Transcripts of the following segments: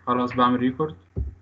خلاص بعمل ريكورد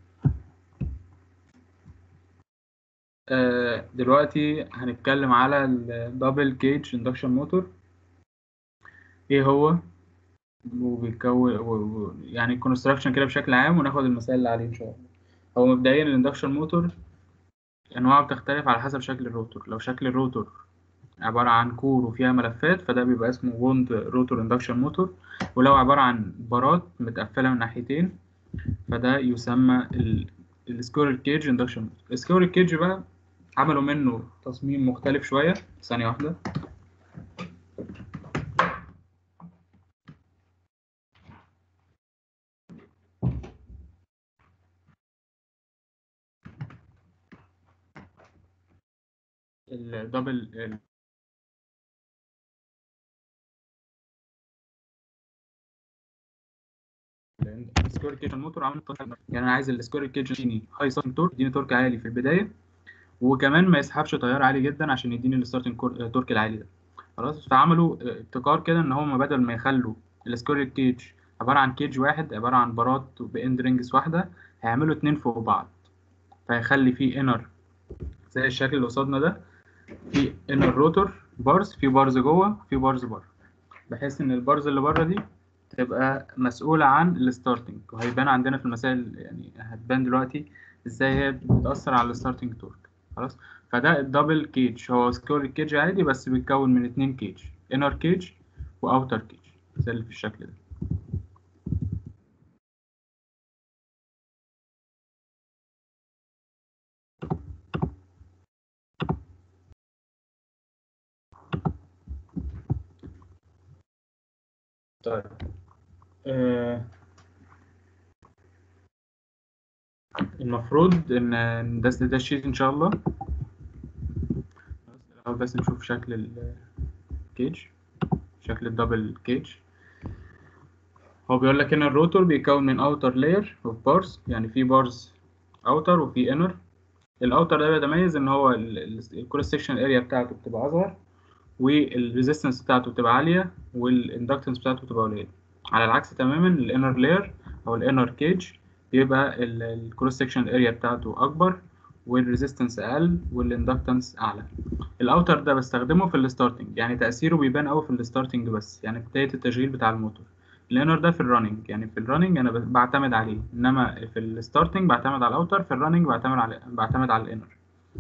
آه دلوقتي هنتكلم على الدبل كيج اندكشن موتور ايه هو وبيتكون و- و- يعني الكونستراكشن كده بشكل عام وناخد المسائل اللي عليه ان شاء الله هو مبدئيا الاندكشن موتور انواعه بتختلف على حسب شكل الروتور لو شكل الروتور عبارة عن كور وفيها ملفات فده بيبقى اسمه ووند روتور اندكشن موتور ولو عبارة عن بارات متقفلة من ناحيتين فده يسمى السكورل كيج اندكشن موتور السكورل كيج بقى عملوا منه تصميم مختلف شوية ثانية واحدة الدبل السكوير كيج الموتور عامل يعني انا عايز السكوير كيج يديني هاي ستارتنج تورك يديني تورك عالي في البدايه وكمان ما يسحبش تيار عالي جدا عشان يديني الستارتنج تورك العالي ده خلاص فعملوا ابتكار كده ان هم بدل ما يخلوا السكوير كيج عباره عن كيج واحد عباره عن بارات باند رينجز واحده هيعملوا اتنين فوق بعض فهيخلي فيه انر زي الشكل اللي قصادنا ده في انر روتور بارز في بارز جوه في بارز بره بحيث ان البارز اللي بره دي تبقى مسؤولة عن الستارتنج وهيبان عندنا في المسائل يعني هتبان دلوقتي ازاي هي بتأثر على الستارتنج تورك خلاص فده الدبل كيج هو سكور كيج عادي بس بيتكون من اتنين كيج انر كيج واوتر كيج زي اللي في الشكل ده طيب آه، المفروض ان إن ده ده الشيت ان شاء الله بس الأول بس نشوف شكل الكيج شكل الدبل كيج هو بيقول لك هنا الروتور بيتكون من اوتر لاير اوف بارز يعني في بارز اوتر وفي انر الاوتر ده بيتميز ان هو الكروس سكشن اريا بتاعته بتبقى اصغر والريزيستنس بتاعته بتبقى عاليه والاندكتنس بتاعته بتبقى قليله على العكس تماما الانر لاير او الانر كيج بيبقى الكروس سكشن اريا بتاعته اكبر والريزيستنس اقل والاندكتنس اعلى الاوتر ده بستخدمه في الستارتنج يعني تاثيره بيبان قوي في الستارتنج بس يعني بدايه التشغيل بتاع الموتور الانر ده في الرننج يعني في الرننج انا ب- بعتمد عليه انما في الستارتنج بعتمد على الاوتر في الرننج بعتمد على بعتمد على الانر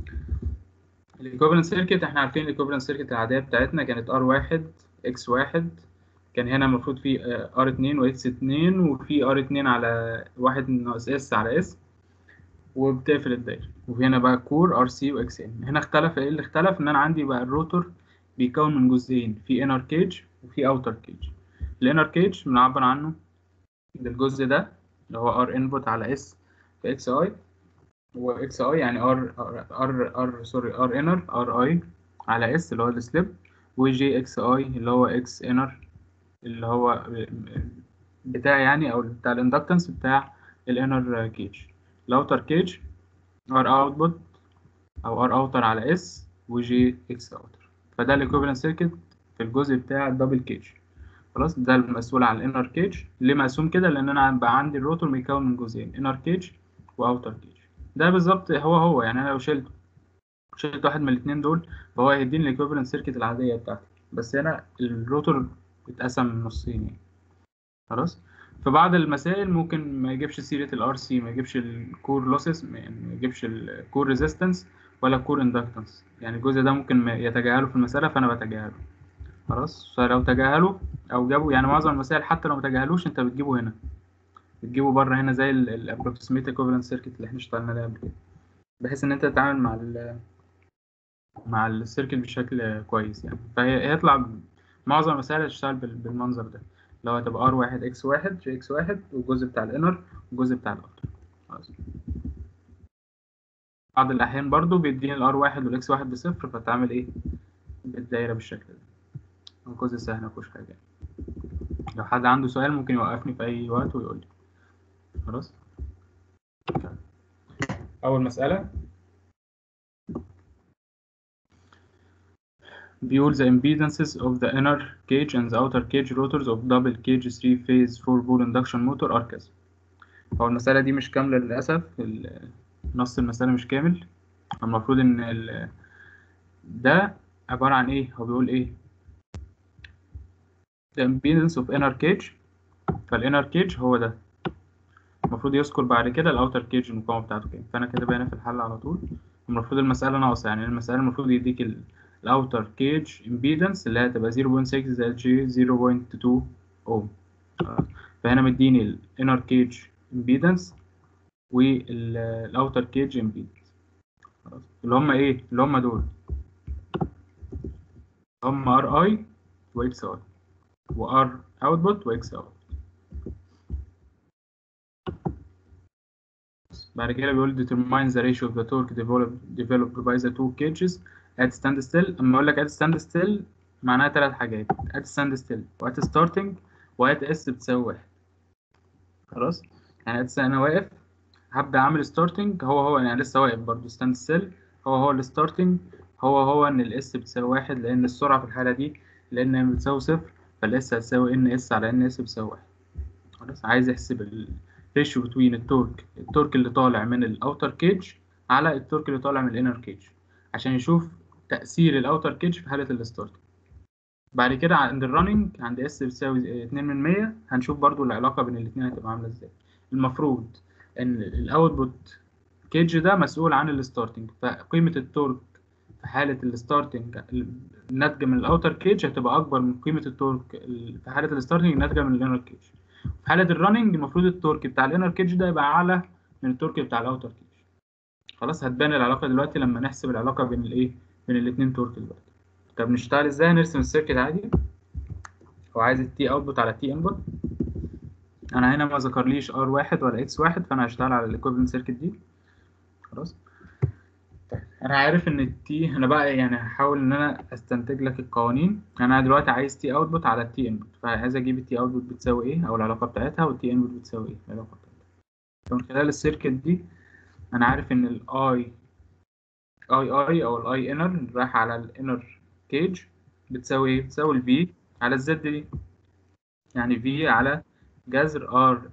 الايكوفالنت سيركت احنا عارفين الايكوفالنت سيركت العاديه بتاعتنا كانت ار واحد اكس واحد كان هنا المفروض في ار 2 واكس 2 وفي ار 2 على واحد ناقص اس على اس وبتقفل الدايره وفي هنا بقى كور ار سي واكس ان هنا اختلف ايه اللي اختلف ان انا عندي بقى الروتور بيكون من جزئين في انر كيج وفي اوتر كيج الانر كيج بنعبر عنه ده الجزء ده اللي هو ار انبوت على اس في اكس اي واكس اي يعني ار ار ار سوري ار انر ار اي على اس اللي هو السليب وجي اكس اي اللي هو اكس انر اللي هو بتاع يعني او بتاع الاندكتنس بتاع الانر كيج الاوتر كيج ار اوتبوت او ار اوتر على اس وجي اكس اوتر فده الايكوفالنت سيركت في الجزء بتاع الدبل كيج خلاص ده المسؤول عن الانر كيج ليه مقسوم كده لان انا بقى عندي الروتور مكون من جزئين انر كيج واوتر كيج ده بالظبط هو هو يعني انا لو شلت شلت واحد من الاثنين دول فهو هيديني الايكوفالنت سيركت العاديه بتاعتي بس هنا الروتور اتقسم نصين يعني خلاص في بعض المسائل ممكن ما يجيبش سيرة الار سي ما يجيبش الكور لوسز يعني ما يجيبش الكور ريزيستنس ولا الكور اندكتنس يعني الجزء ده ممكن ما يتجاهله في المسألة فأنا بتجاهله خلاص فلو تجاهله أو جابوا يعني معظم المسائل حتى لو ما تجاهلوش أنت بتجيبه هنا بتجيبه بره هنا زي الابروكسيميت ايكوفالنت سيركت اللي احنا اشتغلنا عليه قبل كده بحيث إن أنت تتعامل مع ال مع السيركت بشكل كويس يعني فهي هيطلع معظم المسائل هتشتغل بال- بالمنظر ده اللي هو هتبقى ار واحد اكس واحد جي اكس واحد والجزء بتاع الانر والجزء بتاع الاوتر خلاص بعض الأحيان برضو بيديني الار واحد والاكس واحد بصفر فتعمل ايه بالدايرة بالشكل ده الجزء سهل مفيهوش حاجة لو حد عنده سؤال ممكن يوقفني في أي وقت ويقول لي خلاص أول مسألة بيقول the impedances of the inner cage and the outer cage rotors of double cage 3 phase 4 pole induction motor are كذا هو المسألة دي مش كاملة للأسف ال- نص المسألة مش كامل المفروض إن ال- ده عبارة عن إيه؟ هو بيقول إيه؟ The impedance of inner cage فالinner cage هو ده المفروض يذكر بعد كده الاوتر كيج المقاومة بتاعته كام فأنا كاتبها هنا في الحل على طول المفروض المسألة ناقصة يعني المسألة المفروض يديك الاوتر كيج impedance اللي هي هتبقى 0.6 زائد جي 0.2 اوم خلاص. فهنا مديني الانر كيج impedance والاوتر كيج impedance خلاص اللي هم ايه اللي هم دول هم ار اي واكس اي وار اوتبوت واكس اوت بعد كده بيقول determine the ratio of the torque developed developed by the two cages at standstill اما اقول لك at standstill معناها ثلاث حاجات at standstill و at starting و at s بتساوي واحد خلاص يعني at انا واقف هبدأ اعمل starting هو هو يعني لسه واقف برضه standstill هو هو الستارتنج هو هو ان الاس بتساوي واحد لان السرعة في الحالة دي لان ام بتساوي صفر فالاس هتساوي ان اس على ان اس بتساوي واحد خلاص عايز يحسب الريشيو بتوين التورك التورك اللي طالع من الاوتر كيج على التورك اللي طالع من الانر كيج عشان يشوف تأثير الاوتر كيج في حالة الستارت بعد كده عند الرننج عند اس بتساوي 2 من 100 هنشوف برضو العلاقة بين الاتنين هتبقى عاملة ازاي المفروض ان الاوتبوت كيج ده مسؤول عن الستارتنج فقيمة التورك في حالة الستارتنج الناتجة من الاوتر كيج هتبقى اكبر من قيمة التورك في حالة الستارتنج الناتجة من الانر كيج في حالة الرننج المفروض التورك بتاع الانر كيج ده يبقى اعلى من التورك بتاع الاوتر كيج خلاص هتبان العلاقة دلوقتي لما نحسب العلاقة بين الايه بين الاتنين تورك دلوقتي طب نشتغل ازاي نرسم السيركت عادي هو عايز التي اوتبوت على التي انبوت انا هنا ما ذكرليش ار واحد ولا اكس واحد فانا هشتغل على الايكويفالنت سيركت دي خلاص طيب انا عارف ان التي انا بقى يعني هحاول ان انا استنتج لك القوانين انا دلوقتي عايز تي اوتبوت على التي انبوت فعايز اجيب التي اوتبوت بتساوي ايه او العلاقه بتاعتها والتي انبوت بتساوي ايه العلاقه بتاعتها فمن خلال السيركت دي انا عارف ان الاي اي اي او الاي انر اللي رايح على الانر كيج بتساوي ايه بتساوي الفي على الزد دي يعني في على جذر ار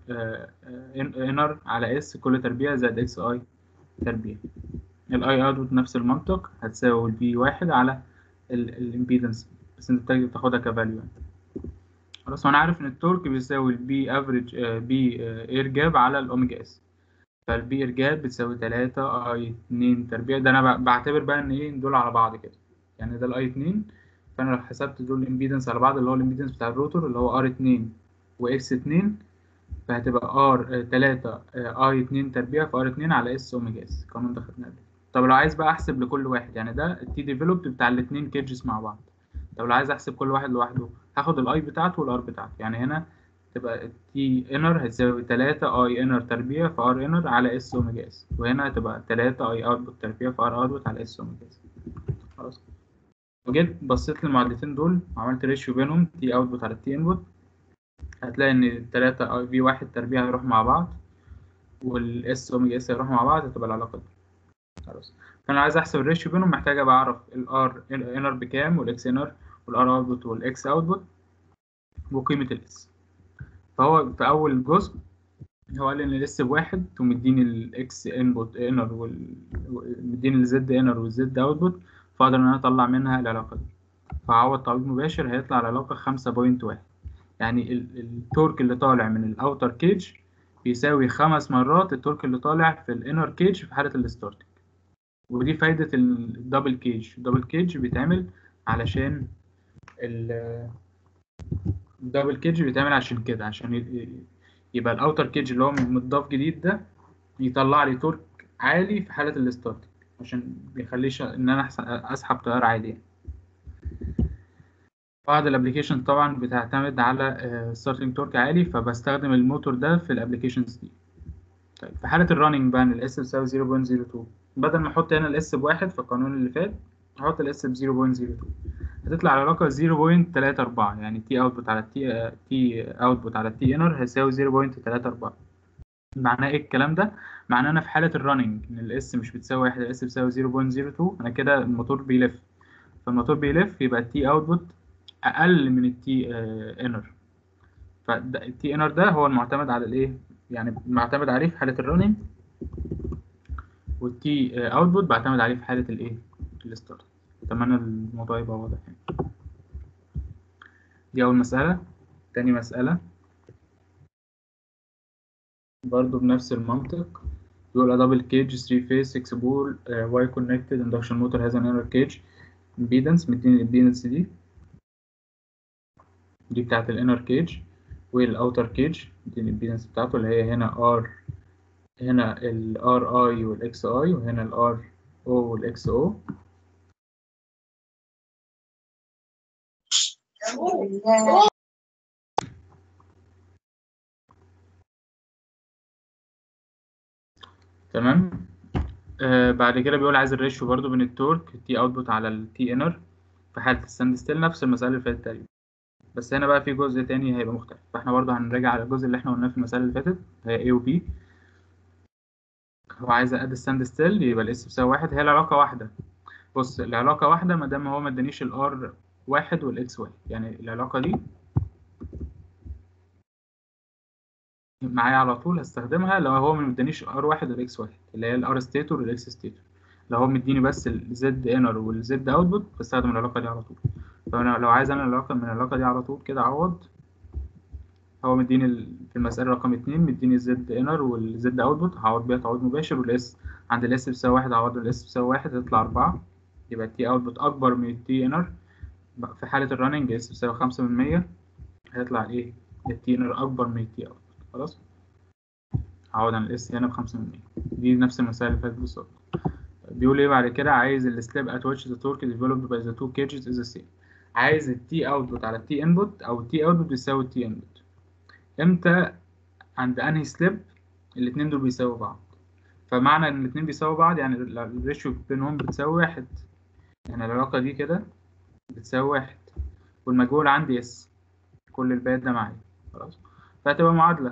انر على اس كل تربيع زائد اكس اي تربيع الاي اوتبوت نفس المنطق هتساوي الفي واحد على الامبيدنس بس انت بتاخد تاخدها كفاليو يعني خلاص وانا عارف ان التورك بيساوي البي افريج بي اير جاب على الاوميجا اس فالبي اير جاب بتساوي 3 اي 2 تربيع ده انا بعتبر بقى ان ايه دول على بعض كده يعني ده الاي 2 فانا لو حسبت دول الامبيدنس على بعض اللي هو الامبيدنس بتاع الروتور اللي هو ار 2 واكس 2 فهتبقى ار 3 اي 2 تربيع في ار 2 على اس اوميجا اس القانون ده خدناه قبل طب لو عايز بقى احسب لكل واحد يعني ده التي ديفلوبد بتاع الاثنين كيدجز مع بعض طب لو عايز احسب كل واحد لوحده هاخد الاي بتاعته والار بتاعته يعني هنا تبقى التي انر هتساوي 3 اي انر تربيع في ار انر على اس اوميجا اس وهنا هتبقى 3 اي اوتبوت تربيع في ار اوتبوت على اس اوميجا اس خلاص وجيت بصيت للمعادلتين دول وعملت ريشيو بينهم تي اوتبوت على تي انبوت هتلاقي ان التلاتة اي في واحد تربيع هيروح مع بعض والاس اوميجا اس هيروح مع بعض هتبقى العلاقة دي خلاص فانا عايز احسب الريشيو بينهم محتاج ابقى اعرف الار انر بكام والاكس انر والار اوتبوت والاكس اوتبوت وقيمة الاس فهو في اول جزء هو قال ان الاس بواحد ومديني الاكس انبوت انر ومديني الزد انر والزد اوتبوت فاقدر ان انا اطلع منها العلاقة دي فعوض تعويض مباشر هيطلع العلاقة خمسة بوينت واحد يعني التورك اللي طالع من الاوتر كيج بيساوي خمس مرات التورك اللي طالع في الانر كيج في حالة الستارتنج ودي فايدة الدبل كيج الدبل كيج بيتعمل علشان الدبل كيج بيتعمل عشان كده عشان يبقى الاوتر كيج اللي هو متضاف جديد ده يطلع لي تورك عالي في حالة الستارتنج عشان بيخليش ان انا اسحب تيار عادي يعني. بعض الابلكيشن طبعا بتعتمد على ستارتنج تورك عالي فبستخدم الموتور ده في الابلكيشنز دي طيب في حالة الرننج بقى الاس بتساوي 0.02 بدل ما احط هنا الاس بواحد في القانون اللي فات هحط الاس ب 0.02 هتطلع العلاقة 0.34 يعني تي اوتبوت على تي تي اوتبوت على تي انر هيساوي 0.34 معناه ايه الكلام ده؟ معناه انا في حالة الرننج ان الاس مش بتساوي واحد الاس بتساوي 0.02 انا كده الموتور بيلف فالموتور بيلف يبقى التي اوتبوت اقل من التي انر فالتي انر ده هو المعتمد على الايه يعني بعتمد عليه في حاله الرننج والتي اوتبوت بعتمد عليه في حاله الايه الستارت اتمنى الموضوع يبقى واضح يعني دي اول مساله تاني مساله برضو بنفس المنطق يقول a double cage 3 phase 6 pole uh, Y connected induction motor has an inner cage impedance مديني الامبيدنس دي دي بتاعت الانر كيج والاوتر كيج دي الامبيدنس بتاعته اللي هي هنا ار هنا الار اي والاكس اي وهنا الار او والاكس او تمام آه بعد كده بيقول عايز الريشيو برضو بين التورك تي اوتبوت على التي انر في حالة الستاند ستيل نفس المسألة اللي فاتت تقريبا بس هنا بقى في جزء تاني هيبقى مختلف فاحنا برضو هنراجع على الجزء اللي احنا قلناه في المسألة اللي فاتت هي A و B هو عايز اد ستاند ستيل يبقى الاس بيساوي واحد هي العلاقة واحدة بص العلاقة واحدة ما دام هو ما ادانيش الار واحد والاكس واحد يعني العلاقة دي معايا على طول هستخدمها لو هو ما مدانيش ار واحد والاكس واحد اللي هي الار ستيتور والاكس ستيتور لو هو مديني بس الزد انر والزد اوتبوت بستخدم العلاقه دي على طول فانا لو عايز انا العلاقه من العلاقه دي على طول كده اعوض هو مديني ال- في المساله رقم اتنين مديني الزد انر والزد اوتبوت هعوض بيها تعويض مباشر والاس عند الاس بيساوي واحد هعوض الاس بيساوي واحد هتطلع اربعة يبقى التي اوتبوت اكبر من التي انر في حاله الرننج اس بيساوي خمسة من مية هيطلع ايه التي انر اكبر من التي اوتبوت خلاص هعوض عن الاس هنا بخمسة من مية دي نفس المسائل اللي فاتت بالظبط بيقول ايه بعد كده عايز السليب at which the torque developed by the two cages is the same عايز التي اوتبوت على التي انبوت او التي اوتبوت بيساوي التي انبوت امتى عند انهي سليب الاتنين دول بيساووا بعض فمعنى ان الاتنين بيساووا بعض يعني ال- الريشيو بينهم بتساوي واحد يعني العلاقة دي كده بتساوي واحد والمجهول عندي اس كل الباقي ده معايا خلاص فهتبقى معادلة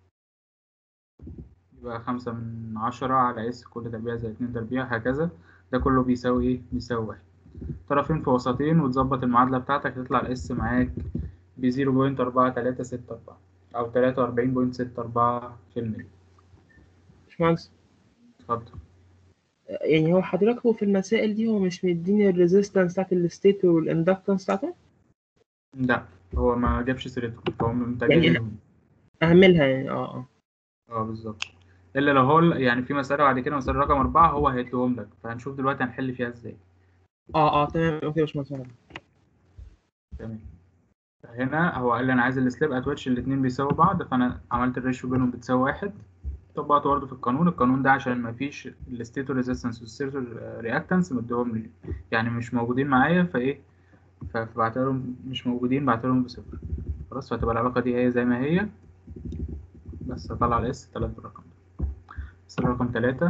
يبقى خمسة من عشرة على اس كل تربيع زي اتنين تربيع هكذا ده كله بيساوي ايه؟ بيساوي واحد طرفين في وسطين وتظبط المعادلة بتاعتك تطلع الاس معاك بزيرو بوينت أربعة تلاتة ستة أربعة أو تلاتة وأربعين بوينت ستة أربعة في المية باشمهندس اتفضل يعني هو حضرتك هو في المسائل دي هو مش مديني الريزيستنس بتاعت الستيتور والاندكتنس بتاعته لا هو ما جابش سيرتهم فهو يعني متجاهلهم اعملها يعني اه اه اه بالظبط إلا لو هو يعني في مسألة بعد كده مسألة رقم أربعة هو هيديهم لك فهنشوف دلوقتي هنحل فيها ازاي اه اه تمام اوكي يا باشمهندس تمام هنا هو قال لي انا عايز السليب ات ويتش الاثنين بيساووا بعض فانا عملت الريشيو بينهم بتساوي واحد طبقته برضه في القانون القانون ده عشان ما فيش الستيتور ريزيستنس والستيتور رياكتنس مديهم لي يعني مش موجودين معايا فايه ف- فبعتبرهم مش موجودين بعتبرهم بصفر خلاص فهتبقى العلاقه دي هي زي ما هي بس هطلع الاس تلات بالرقم ده بس رقم تلاتة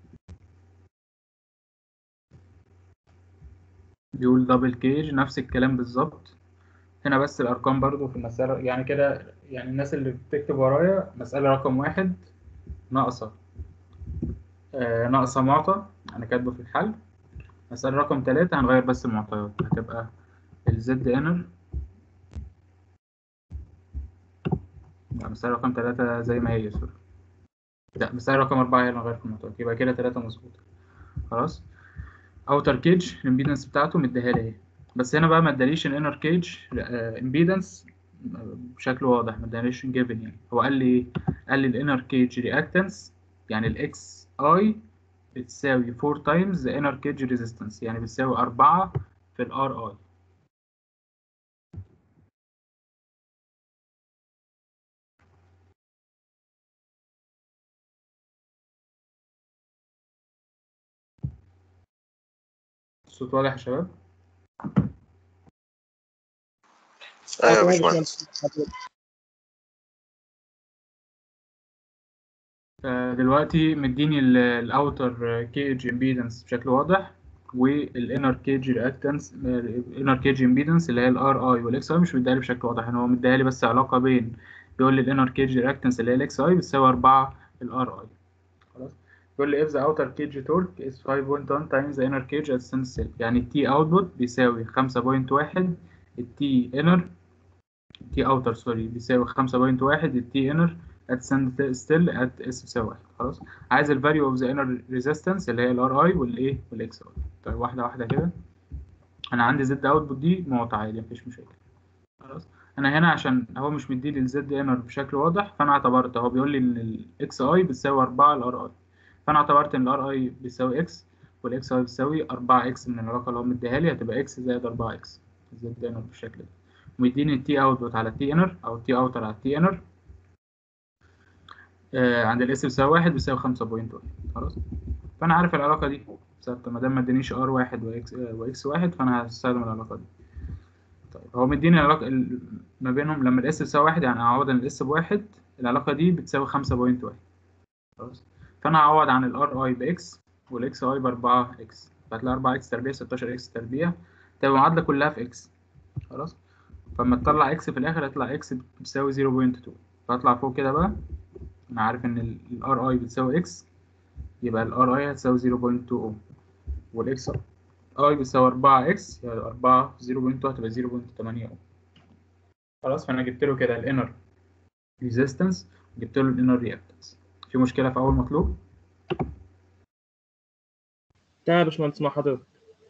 بيقول دبل كيج نفس الكلام بالظبط هنا بس الأرقام برضو في المسألة يعني كده يعني الناس اللي بتكتب ورايا مسألة رقم واحد ناقصة آه ناقصة معطى أنا كاتبه في الحل مسألة رقم تلاتة هنغير بس المعطيات هتبقى الزد انر لا مسألة رقم تلاتة زي ما هي سوري لا مسألة رقم أربعة هي اللي هنغير في المعطيات يبقى كده تلاتة مظبوطة خلاص اوتر كيج الامبيدنس بتاعته مديها لي اهي بس هنا بقى ما اداليش الانر كيج امبيدنس بشكل واضح ما اداليش جيفن يعني هو قال لي ايه قال لي الانر كيج رياكتنس يعني الاكس اي بتساوي 4 تايمز ذا انر كيج ريزيستنس يعني بتساوي 4 في الار اي الصوت واضح يا شباب ايوه يا باشمهندس فدلوقتي مديني الاوتر كيج امبيدنس بشكل واضح والانر كيج رياكتنس الانر كيج امبيدنس اللي هي الار اي والاكس اي مش مديها لي بشكل واضح ان هو مديها لي بس علاقه بين بيقول لي الانر كيج رياكتنس اللي هي الاكس اي بتساوي 4 الار اي خلاص بيقول لي if the outer cage torque is 5.1 times the inner cage at stand still يعني التي اوتبوت بيساوي 5.1 التي inner التي outer سوري بيساوي 5.1 التي inner at stand still at s بيساوي واحد خلاص عايز ال value of the inner resistance اللي هي ال RI والايه والاكس اي طيب واحده واحده كده انا عندي زد اوتبوت دي معطى عادي مفيش مشاكل خلاص انا هنا عشان هو مش مديلي الزد انر بشكل واضح فانا اعتبرت هو بيقول لي ان الاكس اي بتساوي 4 الار اي فانا اعتبرت ان الار اي بيساوي اكس والاكس اي بيساوي 4 اكس من العلاقه اللي هو مديها لي هتبقى اكس زائد 4 اكس الزد انر بالشكل ده ومديني التي اوتبوت على التي انر او التي اوتر على التي انر آه عند الاس بيساوي 1 بيساوي 5.1 خلاص فانا عارف العلاقه دي ثابته ما دام ما ادانيش ار واحد واكس واكس واحد فانا هستخدم العلاقه دي طيب هو مديني العلاقه ال- ما بينهم لما الاس بيساوي واحد يعني اعوض عن الاس بواحد العلاقه دي بتساوي 5.1 خلاص فانا هعوض عن الار اي باكس والاكس اي ب 4 اكس فهتلاقي 4 اكس تربيع 16 اكس تربيع تبقى المعادله كلها في اكس خلاص فلما تطلع اكس في الاخر هيطلع اكس بتساوي 0.2 فهطلع فوق كده بقى انا عارف ان الار اي بتساوي اكس يبقى الار اي هتساوي 0.2 اوم والاكس اي بتساوي 4 اكس يعني 4 0.2 هتبقى 0.8 اوم خلاص فانا جبت له كده الانر ريزيستنس جبت له الانر رياكتنس في مشكله في اول مطلوب تمام يا باشمهندس مع حضرتك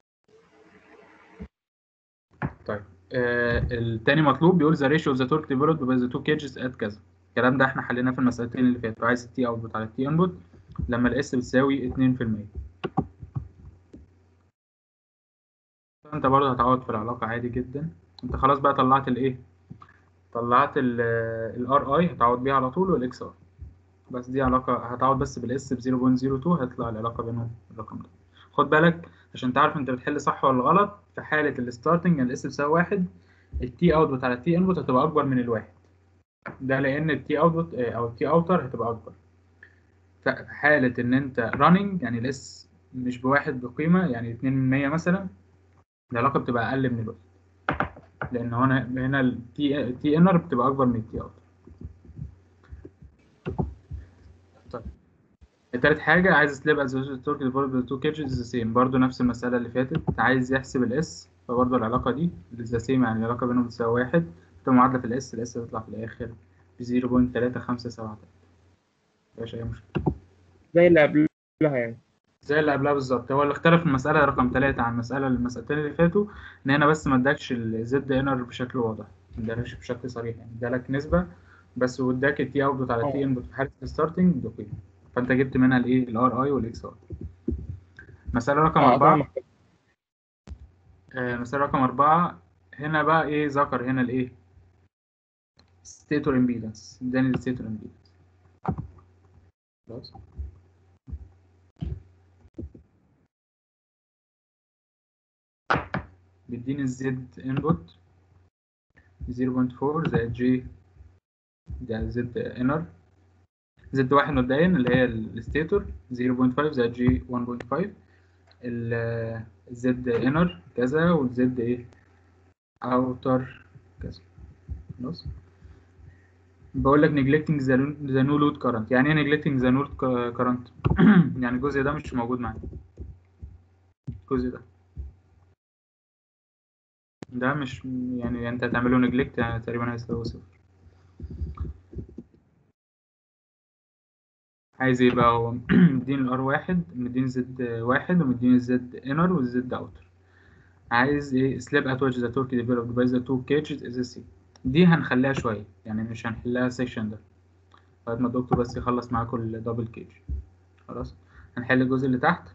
طيب آه التاني مطلوب بيقول the ratio of the torque developed by the two cages at كذا الكلام ده احنا حليناه في المسألتين اللي فاتوا عايز التي اوتبوت على التي انبوت لما الاس بتساوي 2% انت برضه هتعوض في العلاقة عادي جدا انت خلاص بقى طلعت الايه طلعت الار اي هتعوض بيها على طول والاكس اي بس دي علاقة هتعوض بس بالاس ب 0.02 هيطلع العلاقة بينهم الرقم ده خد بالك عشان تعرف انت بتحل صح ولا غلط في حالة الستارتنج الاس بيساوي واحد التي اوتبوت على التي انبوت هتبقى اكبر من الواحد ده لان التي اوتبوت او التي اوتر هتبقى اكبر في حالة ان انت راننج يعني الاس مش بواحد بقيمة يعني 2 من 100 مثلا العلاقة بتبقى اقل من الواحد لان هنا هنا التي التي انر بتبقى اكبر من التي اوتر طيب تالت حاجة عايز سليب از تورك ديفولب تو كيرجز ذا سيم برضه نفس المسألة اللي فاتت عايز يحسب الاس فبرضه العلاقة دي ذا سيم يعني العلاقة بينهم بتساوي واحد تبقى معادلة في الاس الاس تطلع في الآخر ب 0.3573 مفيهاش أي مشكلة زي اللي قبلها يعني زي اللي قبلها بالظبط هو اللي اختلف في المسألة رقم تلاتة عن المسألة المسألتين اللي فاتوا إن هنا بس ما ادكش الزد انر بشكل واضح ما ادالكش بشكل صريح يعني ادالك نسبة بس واداك التي اوتبوت على التي انبوت في حالة الستارتنج بقيمة فأنت جبت منها الايه الار اي والاكس اي مسألة رقم اه أربعة فاهمك آه، مسألة رقم أربعة هنا بقى إيه ذكر هنا الإيه ستيتور امبيدنس اداني الستيتور امبيدنس خلاص بيديني الزد انبوت 0.4 زائد جي ده زد انر زد واحد مبدئيا اللي هي الستيتور 0.5 زائد جي 1.5 الزد انر كذا والزد ايه اوتر كذا خلاص بقول لك neglecting the the no load current يعني ايه neglecting the no load current يعني الجزء ده مش موجود معايا الجزء ده ده مش يعني انت هتعمله neglect يعني تقريبا هيساوي صفر عايز ايه بقى هو مديني الار واحد مديني زد واحد ومديني الزد انر والزد اوتر عايز ايه سلاب ات وجه ذا تورك ديفلوبد باي ذا تو كيجز از سي دي هنخليها شويه يعني مش هنحلها سيكشن ده لغايه ما الدكتور بس يخلص معاكم الدبل كيج خلاص هنحل الجزء اللي تحت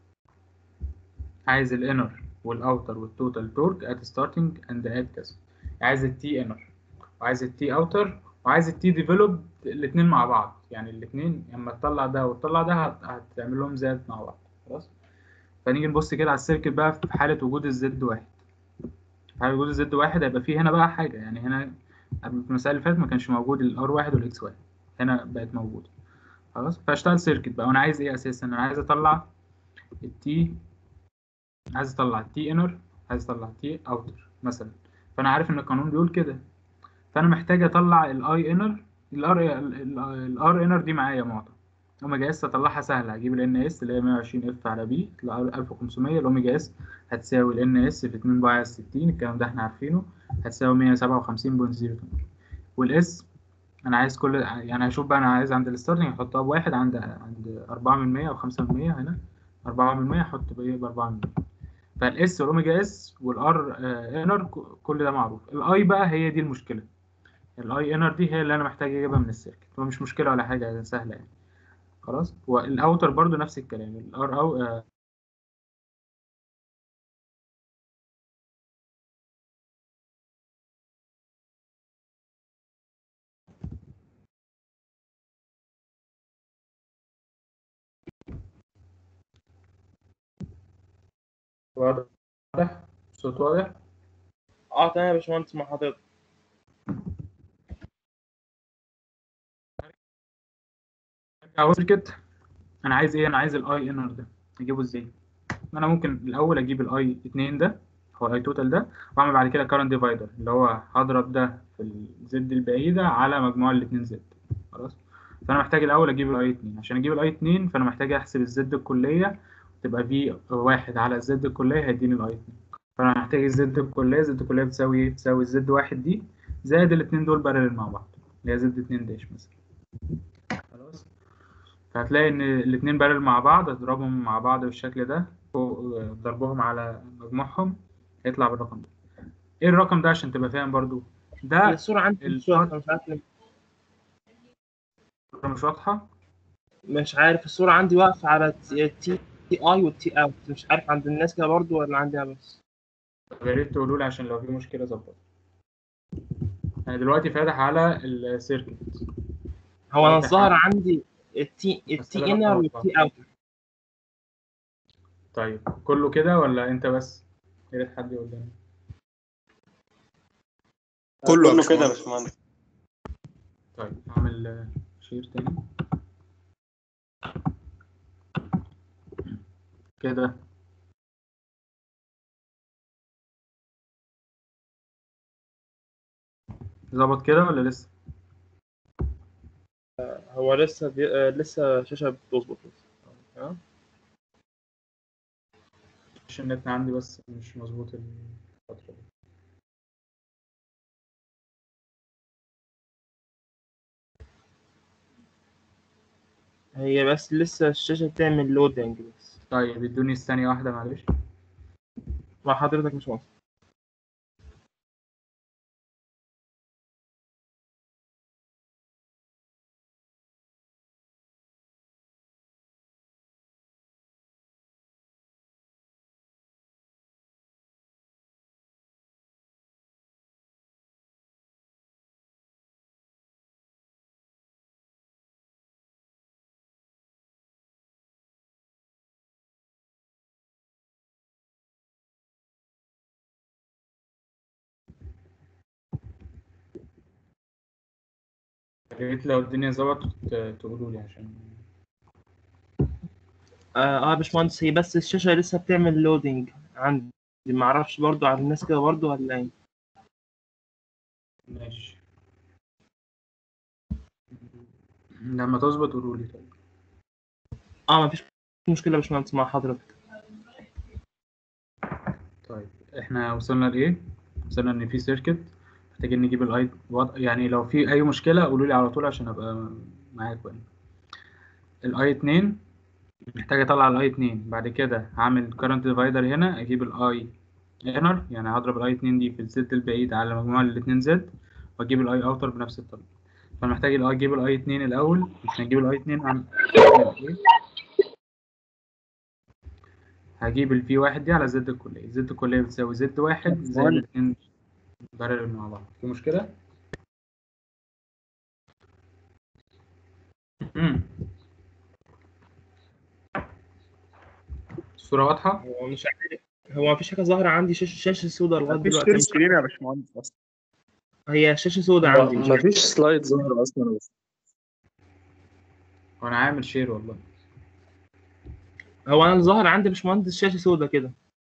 عايز الانر والاوتر والتوتال تورك ات ستارتنج اند ات كذا عايز التي انر وعايز التي اوتر وعايز التي ديفلوب الاثنين مع بعض يعني الاثنين لما تطلع ده وتطلع ده هت- هتعمل لهم زاد مع بعض خلاص فنيجي نبص كده على السيركت بقى في حالة وجود الزد واحد في حالة وجود الزد واحد هيبقى فيه هنا بقى حاجة يعني هنا قبل في المسألة اللي فاتت ما كانش موجود الار واحد والاكس واحد هنا بقت موجودة خلاص فاشتغل سيركت بقى وانا عايز ايه اساسا انا عايز اطلع التي عايز اطلع التي انر عايز اطلع التي اوتر مثلا فانا عارف ان القانون بيقول كده فانا محتاج اطلع الاي انر الار الار انر دي معايا معطى اوميجا اس اطلعها سهله هجيب الان اس اللي هي 120 اف على بي تطلع 1500 الاوميجا اس هتساوي الان اس في 2 باي 60 الكلام ده احنا عارفينه هتساوي 157.02 والاس انا عايز كل يعني هشوف بقى انا عايز عند الستارتنج احطها بواحد عند عند 4 من 100 او 5 من 100 هنا 4 من 100 احط بايه ب 4 من 100 فالاس والاوميجا اس والار انر كل ده معروف الاي بقى هي دي المشكله الاي انر دي هي اللي انا محتاج اجيبها من السيركت هو مش مشكله ولا حاجه سهله يعني خلاص والاوتر برضو نفس الكلام الار او آه، واضح الصوت واضح اه تمام يا باشمهندس مع حضرتك او سيركت انا عايز ايه انا عايز الاي انر ده اجيبه ازاي انا ممكن الاول اجيب الاي 2 ده هو الاي توتال ده واعمل بعد كده كارنت ديفايدر اللي هو هضرب ده في الزد البعيده على مجموع الاثنين زد خلاص فانا محتاج الاول اجيب الاي 2 عشان اجيب الاي 2 فانا محتاج احسب الزد الكليه تبقى في واحد على الزد الكليه هيديني الاي 2 فانا محتاج الزد الكليه الزد الكليه بتساوي ايه بتساوي الزد واحد دي زائد الاثنين دول بارلل مع بعض اللي هي زد 2 داش مثلا خلاص فهتلاقي ان الاثنين بارل مع بعض اضربهم مع بعض بالشكل ده فوق ضربهم على مجموعهم هيطلع بالرقم ده ايه الرقم ده عشان تبقى فاهم برضو ده الصورة عندي مش الفرق- واضحة مش عارف ليه مش واضحة مش عارف الصورة عندي واقفة على تي تي اي والتي اوت مش عارف عند الناس كده برضو ولا عندي أنا بس يا ريت تقولوا لي عشان لو في مشكلة ظبط انا دلوقتي فاتح على السيركت هو انا واضح الظاهر عندي. عندي التي بس التي أنا انر بقى- والتي اوت طيب كله كده ولا انت بس يا ريت حد يقول لنا كله كله كده يا باشمهندس. باشمهندس طيب هعمل شير تاني كده ظبط كده ولا لسه هو لسه بي... آه، لسه الشاشة بتظبط تمام عشان النت عندي بس مش مظبوط الفترة دي هي بس لسه الشاشة بتعمل لودنج بس طيب ادوني الثانية واحدة معلش مع حضرتك مش واضح يا ريت لو الدنيا ظبطت ت- تقولوا لي عشان اه آه يا باشمهندس هي بس الشاشة لسه بتعمل لودنج عندي معرفش برضو على الناس كده برضو ولا ايه ماشي لما تظبط قولوا لي طيب اه مفيش مشكلة يا باشمهندس مع حضرتك طيب احنا وصلنا لايه وصلنا ان في سيركت محتاجين نجيب الاي وضع يعني لو في اي مشكله قولوا لي على طول عشان ابقى معاكم يعني الاي 2 محتاج اطلع الاي 2 بعد كده هعمل كارنت ديفايدر هنا اجيب الاي انر يعني هضرب الاي 2 دي في الزد البعيد على مجموع الاثنين زد واجيب الاي اوتر بنفس الطريقه فانا محتاج الاي اجيب الاي 2 الاول عشان اجيب الاي 2 هعمل ايه هجيب الفي واحد دي على زد الكلية زد الكلية بتساوي زد واحد زائد الاتنين بارل مع بعض في مشكلة؟ مم. الصورة واضحة؟ هو مش عارف هو مفيش حاجة ظاهرة عندي شاشة شاشة سوداء لغاية مفيش دلوقتي فيل مش سكرين يا باشمهندس اصلا هي شاشة سوداء عندي مش عارف. مفيش سلايد ظاهر اصلا بس وأنا عامل شير والله هو انا الظاهر عندي يا باشمهندس شاشة سوداء كده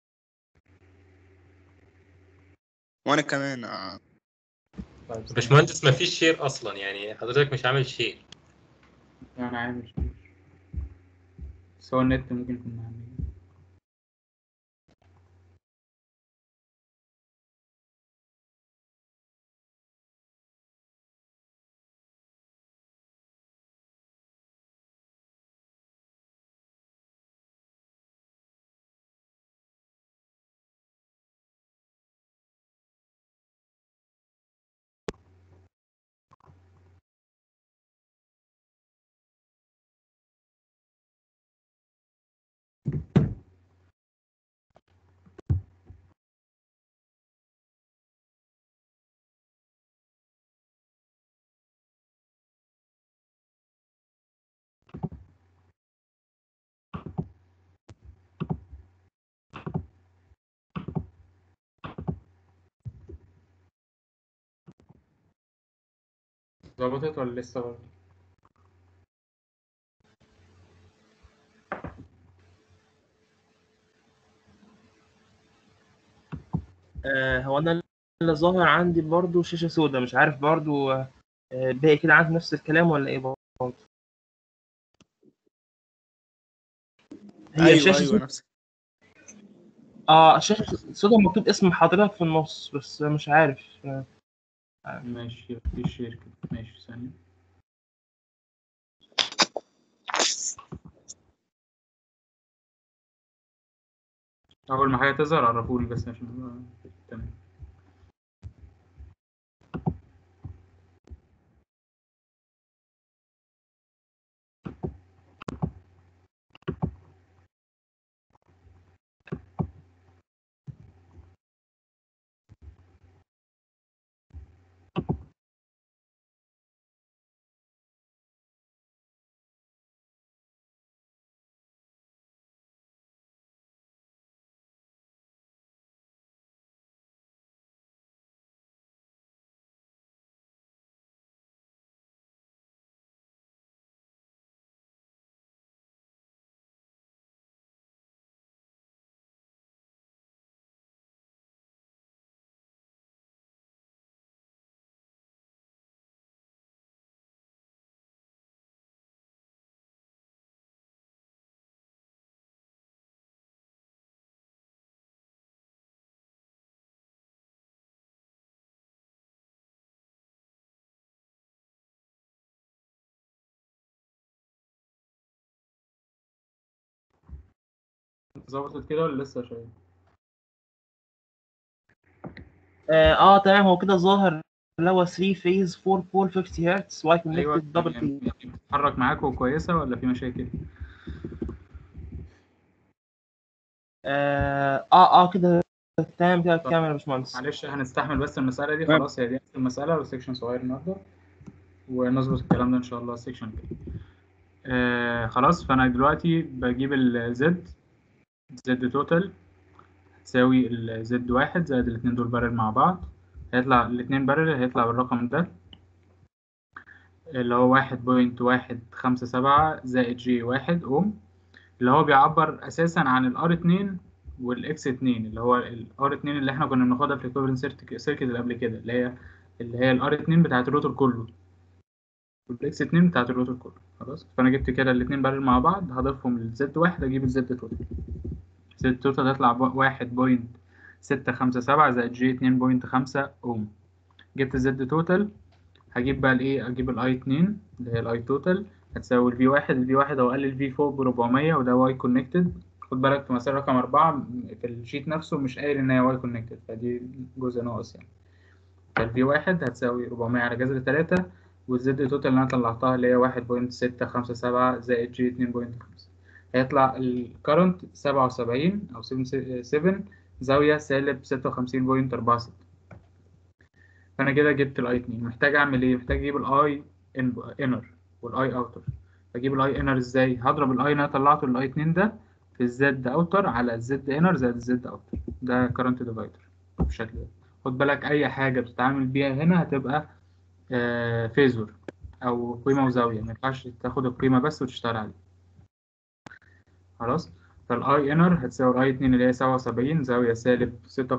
وانا كمان آه. طيب باشمهندس ما فيش شير اصلا يعني حضرتك مش عامل شير أنا عامل شير بس هو النت ممكن يكون عامل ظبطت ولا لسه برضه آه هو انا اللي ظاهر عندي برضو شاشة سوداء مش عارف برضو آه باقي كده عندي نفس الكلام ولا ايه برضو هي ايوه الشاشة ايوه سوداء نفس اه الشاشة سوداء مكتوب اسم حضرتك في النص بس مش عارف آه ماشي في شير كده ماشي ثانية أول ما حاجة تظهر عرفولي بس عشان تمام ظبطت كده ولا لسه شوية؟ اه, آه تمام هو كده ظاهر اللي هو 3 فيز 4 بول 50 هرتز واي أيوه كونكتد دبل يعني بي يعني بتتحرك معاكوا كويسة ولا في مشاكل؟ اه اه, آه كده تمام كده طب كامل يا باشمهندس معلش هنستحمل بس المسألة دي تمام. خلاص هي دي آخر المسألة والسكشن صغير النهاردة ونظبط الكلام ده إن شاء الله سكشن كده آه خلاص فأنا دلوقتي بجيب الزد زد توتال تساوي الزد واحد زائد الاتنين دول بارل مع بعض هيطلع الاتنين بارل هيطلع بالرقم ده اللي هو واحد بوينت واحد خمسة سبعة زائد جي واحد أوم اللي هو بيعبر أساسا عن الار اتنين والإكس اتنين اللي هو الار اتنين اللي احنا كنا بناخدها في الإكويفالنت سيركت اللي قبل كده اللي هي اللي هي الار اتنين بتاعت الروتور كله والإكس اتنين بتاعت الروتور كله خلاص فأنا جبت كده الاتنين بارل مع بعض هضيفهم للزد واحد أجيب الزد توتال زد توتال هتطلع واحد بوينت ستة خمسة سبعة زائد جي اتنين بوينت خمسة أوم جبت الزد توتال هجيب بقى الايه اجيب الاي 2 اللي هي الاي توتال هتساوي الفي 1 الفي 1 هو قال الفي فوق ب 400 وده واي كونكتد خد بالك في مسألة رقم 4 في الشيت نفسه مش قايل ان هي واي كونكتد فدي جزء ناقص يعني فالفي 1 هتساوي 400 على جذر 3 والزد توتال اللي انا طلعتها اللي هي 1.657 زائد جي 2.5 هيطلع الكرنت 77 او 7 زاوية سالب 56.46 فانا كده جبت الاي 2 محتاج اعمل ايه محتاج اجيب الاي انر والاي اوتر اجيب الاي انر ازاي هضرب الاي اللي انا طلعته الاي 2 ده في الزد اوتر على الزد انر زائد الزد اوتر ده كرنت ديفايدر بالشكل ده خد بالك اي حاجه بتتعامل بيها هنا هتبقى آه فيزور او قيمه وزاويه ما ينفعش تاخد القيمه بس وتشتغل عليها خلاص فالاي انر هتساوي الاي 2 اللي هي 77 زاويه سالب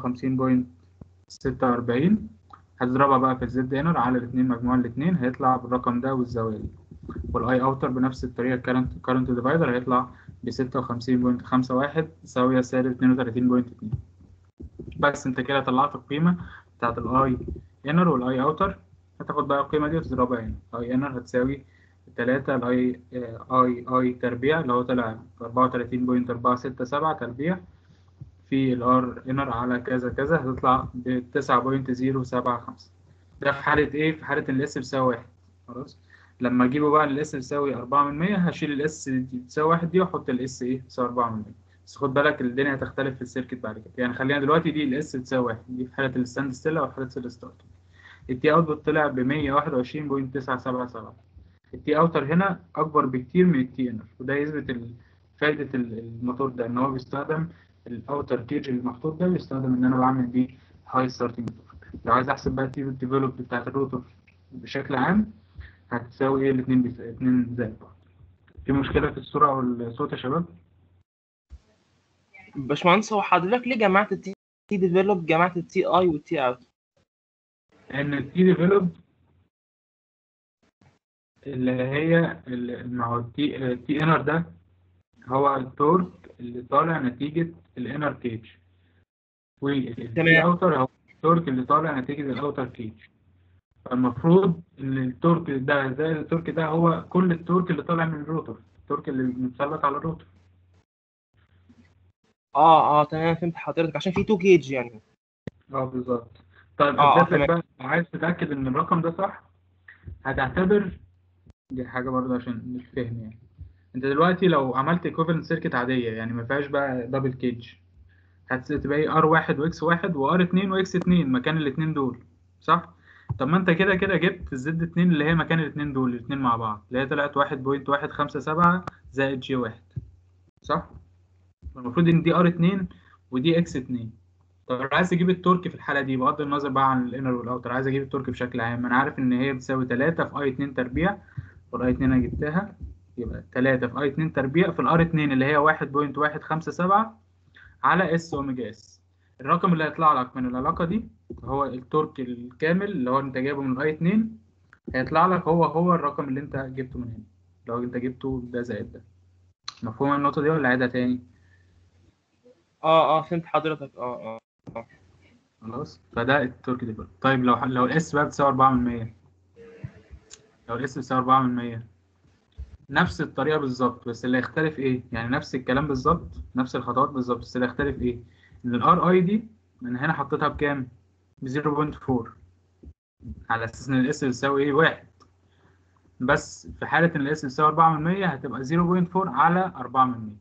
56.46 هتضربها بقى في الزد انر على الاثنين مجموع الاثنين هيطلع بالرقم ده والزاويه دي والاي اوتر بنفس الطريقه الكرنت كرنت ديفايدر هيطلع ب 56.51 زاويه سالب 32.2 بس انت كده طلعت القيمه بتاعت الاي انر والاي اوتر هتاخد بقى القيمه دي وتضربها هنا اي انر هتساوي 3 الاي اي اي تربيع اللي هو طلع 34.467 تربيع في الار انر على كذا كذا هتطلع ب 9.075 ده في حالة ايه؟ في حالة الاس بيساوي واحد خلاص لما اجيبه بقى الاس بيساوي 4 من 100 هشيل الاس بتساوي واحد دي واحط الاس ايه؟ بتساوي 4 من 100 بس خد بالك الدنيا هتختلف في السيركت بعد كده يعني خلينا دلوقتي دي الاس بتساوي واحد دي في حالة الستاند ستيل او في حالة الستارت التي اوتبوت طلع ب 121.977 التي اوتر هنا اكبر بكتير من التي انر وده يثبت فائدة الموتور ده ان هو بيستخدم الاوتر كيج المحطوط ده بيستخدم ان انا بعمل بيه هاي ستارتنج لو عايز احسب بقى التي ديفلوب بتاعت الروتور بشكل عام هتساوي ايه الاتنين بيس... اتنين زائد بعض في مشكلة في الصورة او الصوت يا شباب؟ باشمهندس هو حضرتك ليه جمعت التي تي ديفلوب جمعت التي اي والتي اوت ان التي ديفلوب اللي هي ال- ما هو التي التي انر ده هو التورك اللي طالع نتيجة الانر كيج والتي تمام. اوتر هو التورك اللي طالع نتيجة الاوتر كيج فالمفروض ان التورك ده زائد التورك ده هو كل التورك اللي طالع من الروتور التورك اللي متسلط على الروتور اه اه تمام فهمت حضرتك عشان في 2 كيج يعني اه بالظبط طيب آه، آه، اثبت لك تمام. بقى عايز تتأكد ان الرقم ده صح هتعتبر دي حاجة برضه عشان الفهم يعني انت دلوقتي لو عملت equivalent circuit عادية يعني ما فيهاش بقى دبل كيج هتبقى ايه R1 و X1 و R2 و X2 مكان الاتنين دول صح؟ طب ما انت كده كده جبت الزد 2 اللي هي مكان الاتنين دول الاتنين مع بعض اللي هي طلعت 1.157 زائد جي 1 صح؟ المفروض ان دي R2 ودي X2 طب لو عايز اجيب التورك في الحالة دي بغض النظر بقى عن الانر والاوتر عايز اجيب التورك بشكل عام انا عارف ان هي بتساوي 3 في اي 2 تربيع والاي 2 انا جبتها يبقى 3 في اي 2 تربيع في الار 2 اللي هي 1.157 على اس اوميجا اس الرقم اللي هيطلع لك من العلاقة دي هو التورك الكامل اللي هو انت جايبه من الاي 2 هيطلع لك هو هو الرقم اللي انت جبته من هنا لو انت جبته ده زائد ده مفهوم النقطة دي ولا عيدها تاني؟ اه اه فهمت حضرتك اه اه خلاص فده التورك ديفلوب طيب لو لو الاس بقى بتساوي 4 من 100 لو الاس بتساوي 4 من 100 نفس الطريقة بالظبط بس اللي يختلف ايه؟ يعني نفس الكلام بالظبط نفس الخطوات بالظبط بس اللي يختلف ايه؟ ان الار اي دي من هنا حطيتها بكام؟ ب 0.4 على اساس ان الاس بتساوي ايه؟ واحد بس في حالة ان الاس بتساوي 4 من 100 هتبقى 0.4 على 4 من 100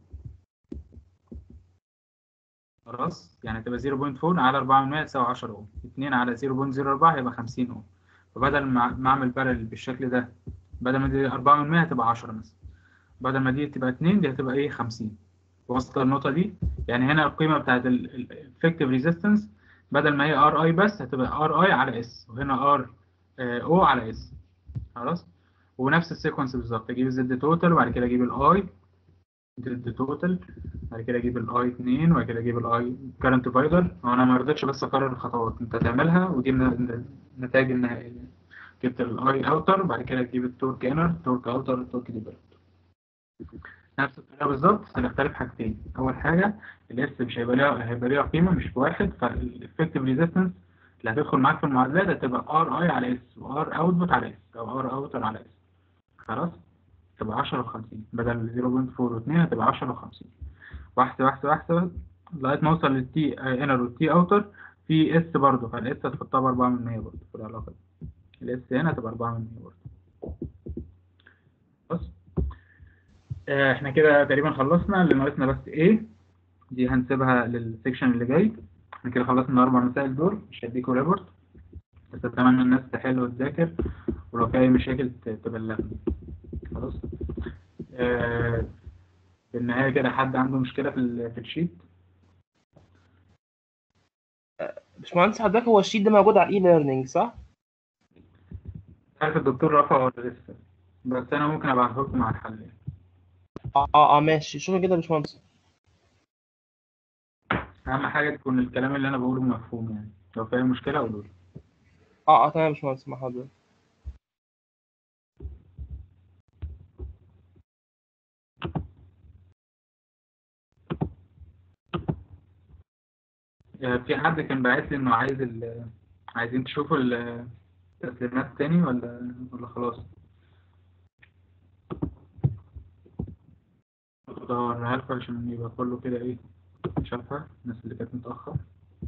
خلاص يعني تبقى 0.4 على 4 من 100 تساوي 10 اوم 2 على 0.04 هيبقى 50 اوم فبدل ما ما اعمل بارل بالشكل ده بدل ما دي 4 من 100 هتبقى 10 مثلا بدل ما دي تبقى 2 دي هتبقى ايه 50 وصلت النقطة دي يعني هنا القيمة بتاعت الافكتيف ريزيستنس بدل ما هي ار اي بس هتبقى ار اي على اس وهنا ار او على اس خلاص ونفس السيكونس بالظبط اجيب الزد توتال وبعد كده اجيب الاي زد توتال بعد كده اجيب الاي 2 وبعد كده اجيب الاي كارنت ديفايدر وانا ما رضيتش بس اكرر الخطوات انت تعملها ودي من النتائج النهائيه جبت الاي اوتر بعد كده تجيب التورك انر تورك اوتر التورك ديفايدر نفس الطريقه بالظبط بس هنختلف حاجتين اول حاجه الاس مش هيبقى ليها هيبقى ليها قيمه مش بواحد فالافكتيف ريزيستنس اللي هتدخل معاك في المعادلات هتبقى ار اي على اس وار اوتبوت على اس او ار اوتر على اس خلاص تبقى 10 و 50 بدل 0.4 و2 هتبقى 10 و 50 واحدة واحدة واحدة لغاية ما اوصل للتي انر والتي اوتر في اس برضه فالاس هتحطها ب 4 من 100 برضه في العلاقة دي الاس هنا هتبقى 4 من 100 برضه بس آه، احنا كده تقريبا خلصنا اللي ناقصنا بس ايه دي هنسيبها للسكشن اللي جاي احنا كده خلصنا الاربع مسائل دول مش هديكوا ريبورت بس اتمنى الناس تحل وتذاكر ولو في اي مشاكل ت- تبلغني خلاص آه، في النهاية كده حد عنده مشكلة في ال- في الشيت باشمهندس حضرتك هو الشيت ده موجود على الاي ليرنينج صح؟ عارف الدكتور رفع ولا لسه بس انا ممكن ابعته لكم مع الحل يعني. اه اه, آه ماشي شوف كده يا باشمهندس اهم حاجة تكون الكلام اللي انا بقوله مفهوم يعني لو في اي مشكلة قولوا لي اه اه تمام يا باشمهندس مع حضرتك آه، في حد كان باعت لي انه عايز ال... عايزين تشوفوا التسليمات تاني ولا ولا خلاص بدورها لكم عشان يبقى كله كده ايه شافها الناس اللي كانت متأخر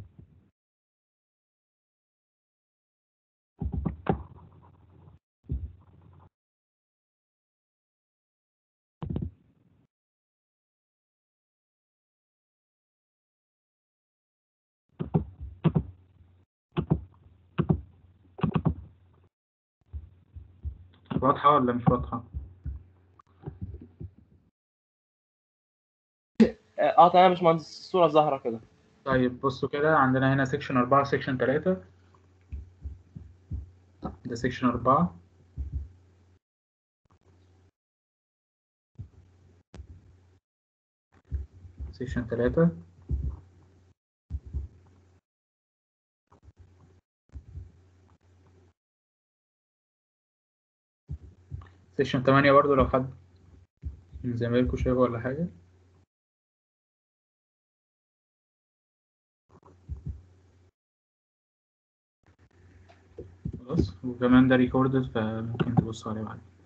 واضحة ولا مش واضحة؟ اه آه، تمام يا باشمهندس الصورة ظاهرة كده طيب بصوا كده عندنا هنا سيكشن أربعة سيكشن تلاتة ده سيكشن أربعة سيشن تلاتة سيشن تمانية برضو لو حد من زمايلكوا شايفه ولا حاجة خلاص وكمان ده ريكوردد فممكن تبصوا عليه بعدين